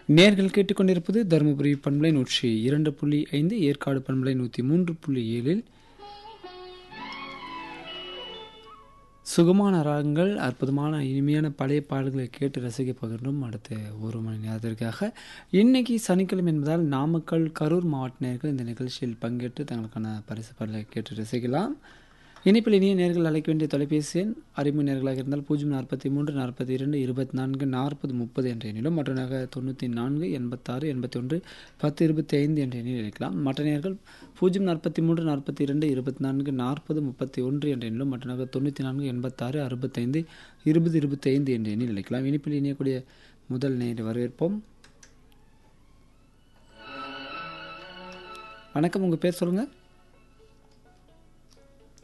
நேர்கள் கேட்டுக்கொண்டிருப்பது தருமபுரி பண்பலை நூற்றி இரண்டு புள்ளி ஐந்து ஏற்காடு பண்பலை நூற்றி மூன்று புள்ளி ஏழில் சுகமான ராகங்கள் அற்புதமான இனிமையான பழைய பாடல்களை கேட்டு ரசிக்க பகிர்ந்தும் அடுத்த ஒரு மணி நேரத்திற்காக இன்னைக்கு சனிக்கிழமை என்பதால் நாமக்கல் கரூர் மாவட்ட நேர்கள் இந்த நிகழ்ச்சியில் பங்கேற்று தங்களுக்கான பரிசு பாடலை கேட்டு ரசிக்கலாம் இனிப்பில் இனிய நேர்கள் அழைக்க வேண்டிய தொலைபேசி எண் அறிமுக நேர்களாக இருந்தால் பூஜ்ஜியம் நாற்பத்தி மூன்று நாற்பத்தி இரண்டு இருபத்தி நான்கு நாற்பது முப்பது என்ற எண்ணிலும் மற்றனாக தொண்ணூற்றி நான்கு எண்பத்தாறு எண்பத்தி ஒன்று பத்து இருபத்தி ஐந்து என்ற எண்ணில் அழைக்கலாம் மற்ற நேர்கள் பூஜ்ஜியம் நாற்பத்தி மூன்று நாற்பத்தி இரண்டு இருபத்தி நான்கு நாற்பது முப்பத்தி ஒன்று என்ற எண்ணிலும் மற்றனாக தொண்ணூற்றி நான்கு எண்பத்தாறு அறுபத்தைந்து இருபது இருபத்தி ஐந்து என்ற எண்ணில் அழைக்கலாம் இனிப்பில் இணையக்கூடிய முதல் நேரை வரவேற்போம் வணக்கம் உங்கள் பேர் சொல்லுங்கள்